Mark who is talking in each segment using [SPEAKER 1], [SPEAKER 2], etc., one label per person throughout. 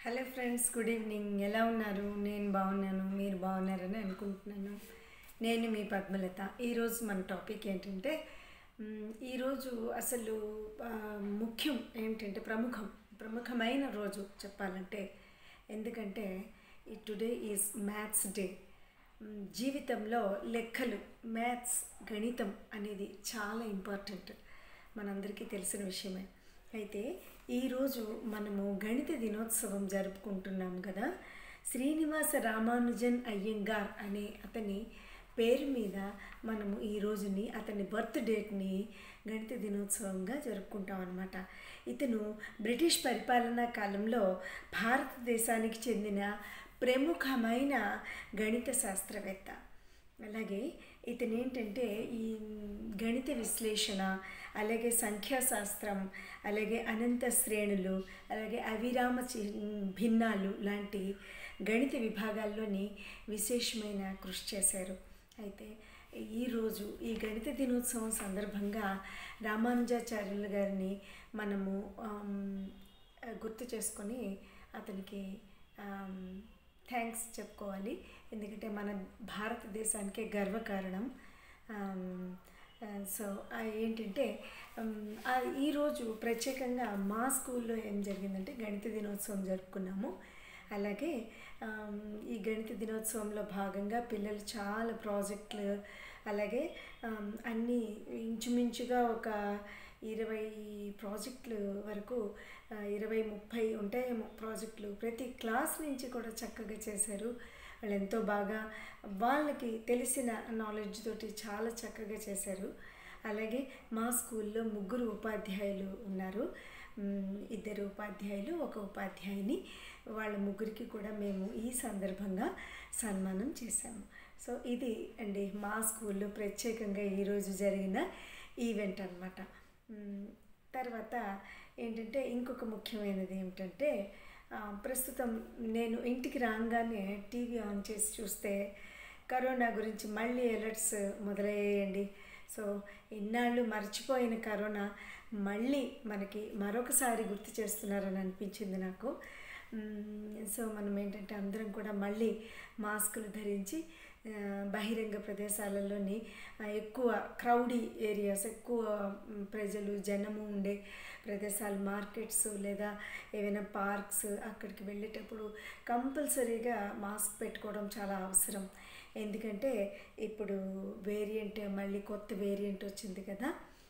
[SPEAKER 1] hello friends good evening ఎలా ఉన్నారు నేను బాగున్నాను మీరు బాగున్నారని అనుకుంటున్నాను నేను మీ పద్మలత ఈరోజు మన టాపిక్ ఏంటంటే మ్, ఈరోజు అసలు ఆ, ముఖ్యం ఏంటంటే ప్రముఖం ప్రముఖమైన రోజు చెప్పాలంటే ఎందుకంటే ఈ టుడే ఈజ్ మ్యాథ్స్ డే మ్, జీవితంలో లెక్కలు మ్యాథ్స్ గణితం అనేది చాలా ఇంపార్టెంట్ మనందరికీ తెలిసిన విషయమే అయితే ఈరోజు మనము గణిత దినోత్సవం జరుపుకుంటున్నాం కదా శ్రీనివాస రామానుజన్ అయ్యంగార్ అనే అతని పేరు మీద మనము ఈ రోజుని అతని బర్త్ డేట్ని గణిత దినోత్సవంగా జరుపుకుంటాం అనమాట ఇతను బ్రిటిష్ పరిపాలనా కాలంలో భారతదేశానికి చెందిన ప్రముఖమైన గణిత శాస్త్రవేత్త అలాగే ఇతను ఏంటంటే ఈ గణిత విశ్లేషణ అలాగే సంఖ్యాశాస్త్రం అలాగే అనంత శ్రేణులు అలాగే అవిరామ చి- భిన్నాలు లాంటి గణిత విభాగాల్లోని విశేషమైన కృషి చేశారు అయితే ఈరోజు ఈ గణిత దినోత్సవం సందర్భంగా రామానుజాచార్యుల గారిని మనము ఆమ్, గుర్తు చేసుకొని అతనికి థ్యాంక్స్ చెప్పుకోవాలి ఎందుకంటే మన భారతదేశానికే గర్వకారణం ఆమ్, ఆ, సో ఆ ఏంటంటే ఆమ్, ఆ ఈరోజు ప్రత్యేకంగా మా స్కూల్లో ఏం జరిగిందంటే గణిత దినోత్సవం జరుపుకున్నాము అలాగే ఆమ్, ఈ గణిత దినోత్సవంలో భాగంగా పిల్లలు చాలా ప్రాజెక్టులు అలాగే ఆమ్, అన్నీ ఇంచుమించుగా ఒక ఇరవై ప్రాజెక్టులు వరకు ఆ, ఇరవై ముప్పై ఉంటాయేమో ప్రాజెక్టులు ప్రతి క్లాస్ నుంచి కూడా చక్కగా చేశారు వాళ్ళు ఎంతో బాగా వాళ్ళకి తెలిసిన నాలెడ్జ్ తోటి చాలా చక్కగా చేశారు అలాగే మా స్కూల్లో ముగ్గురు ఉపాధ్యాయులు ఉన్నారు మ్, ఇద్దరు ఉపాధ్యాయులు ఒక ఉపాధ్యాయుని వాళ్ళ ముగ్గురికి కూడా మేము ఈ సందర్భంగా సన్మానం చేశాము సో ఇది అండి మా స్కూల్లో ప్రత్యేకంగా ఈరోజు జరిగిన ఈవెంట్ అనమాట తర్వాత ఏంటంటే ఇంకొక ముఖ్యమైనది ఏమిటంటే ఆ, ప్రస్తుతం నేను ఇంటికి రాగానే టీవీ ఆన్ చేసి చూస్తే కరోనా గురించి మళ్ళీ అలర్ట్స్ మొదలయ్యాయండి సో ఇన్నాళ్ళు మర్చిపోయిన కరోనా మళ్ళీ మనకి మరొకసారి గుర్తు చేస్తున్నారని అనిపించింది నాకు మ్మ్, సో మనం ఏంటంటే అందరం కూడా మళ్ళీ మాస్కులు ధరించి ఆ, బహిరంగ ప్రదేశాలలోని ఆ, ఎక్కువ క్రౌడీ ఏరియాస్ ఎక్కువ మ్, ప్రజలు జనము ఉండే ప్రదేశాలు మార్కెట్స్ లేదా ఏవైనా పార్క్స్ అక్కడికి వెళ్ళేటప్పుడు కంపల్సరీగా మాస్క్ పెట్టుకోవడం చాలా అవసరం ఎందుకంటే ఇప్పుడు వేరియంట్ మళ్ళీ కొత్త వేరియంట్ వచ్చింది కదా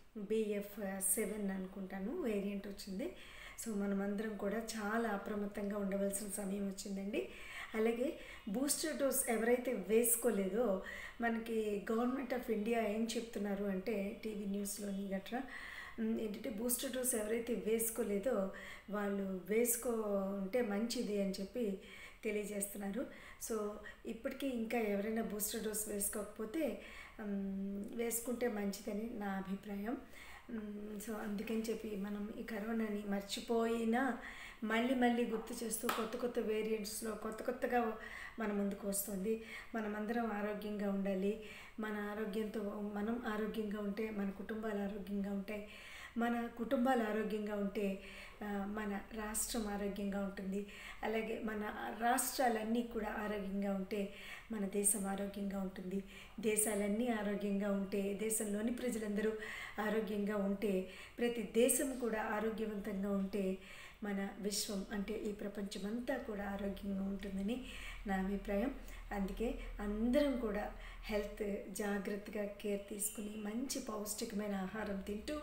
[SPEAKER 1] బిఎఫ్ సెవెన్ అనుకుంటాను వేరియంట్ వచ్చింది సో మనమందరం కూడా చాలా అప్రమత్తంగా ఉండవలసిన సమయం వచ్చిందండి అలాగే బూస్టర్ డోస్ ఎవరైతే వేసుకోలేదో మనకి గవర్నమెంట్ ఆఫ్ ఇండియా ఏం చెప్తున్నారు అంటే టీవీ న్యూస్లోని గట్రా ఉమ్, ఏంటంటే బూస్టర్ డోస్ ఎవరైతే వేసుకోలేదో వాళ్ళు వేసుకుంటే మంచిది అని చెప్పి తెలియజేస్తున్నారు సో ఇప్పటికీ ఇంకా ఎవరైనా బూస్టర్ డోస్ వేసుకోకపోతే ఉమ్, వేసుకుంటే మంచిదని నా అభిప్రాయం ఉమ్, సో అందుకని చెప్పి మనం ఈ కరోనాని మర్చిపోయినా మళ్ళీ మళ్ళీ గుర్తు చేస్తూ కొత్త కొత్త వేరియంట్స్లో కొత్త కొత్తగా మన ముందుకు వస్తుంది మనమందరం ఆరోగ్యంగా ఉండాలి మన ఆరోగ్యంతో మనం ఆరోగ్యంగా ఉంటే మన కుటుంబాలు ఆరోగ్యంగా ఉంటాయి మన కుటుంబాలు ఆరోగ్యంగా ఉంటే ఆ, మన రాష్ట్రం ఆరోగ్యంగా ఉంటుంది అలాగే మన రాష్ట్రాలన్నీ కూడా ఆరోగ్యంగా ఉంటే మన దేశం ఆరోగ్యంగా ఉంటుంది దేశాలన్నీ ఆరోగ్యంగా ఉంటే దేశంలోని ప్రజలందరూ ఆరోగ్యంగా ఉంటే ప్రతి దేశం కూడా ఆరోగ్యవంతంగా ఉంటే మన విశ్వం అంటే ఈ ప్రపంచమంతా కూడా ఆరోగ్యంగా ఉంటుందని నా అభిప్రాయం అందుకే అందరం కూడా హెల్త్ జాగ్రత్తగా కేర్ తీసుకుని మంచి పౌష్టికమైన ఆహారం తింటూ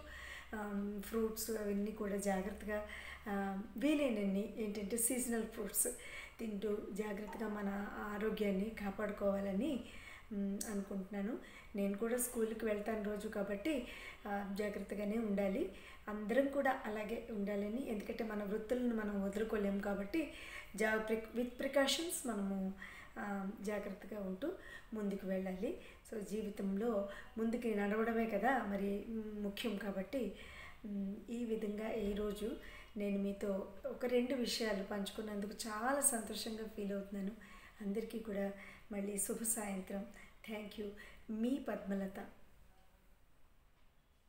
[SPEAKER 1] ఫ్రూట్స్ అవన్నీ కూడా జాగ్రత్తగా ఆ, వీలైనన్ని ఏంటంటే సీజనల్ ఫ్రూట్స్ తింటూ జాగ్రత్తగా మన ఆరోగ్యాన్ని కాపాడుకోవాలని మ్, అనుకుంటున్నాను నేను కూడా స్కూల్కి వెళ్తాను రోజు కాబట్టి ఆ, జాగ్రత్తగానే ఉండాలి అందరం కూడా అలాగే ఉండాలని ఎందుకంటే మన వృత్తులను మనం వదులుకోలేము కాబట్టి జా విత్ ప్రికాషన్స్ మనము ఆ, జాగ్రత్తగా ఉంటూ ముందుకు వెళ్ళాలి సో జీవితంలో ముందుకి నడవడమే కదా మరి మ్, ముఖ్యం కాబట్టి మ్, ఈ విధంగా ఈరోజు నేను మీతో ఒక రెండు విషయాలు పంచుకున్నందుకు చాలా సంతోషంగా ఫీల్ అవుతున్నాను అందరికీ కూడా మళ్ళీ శుభ సాయంత్రం థ్యాంక్ యూ మీ పద్మలత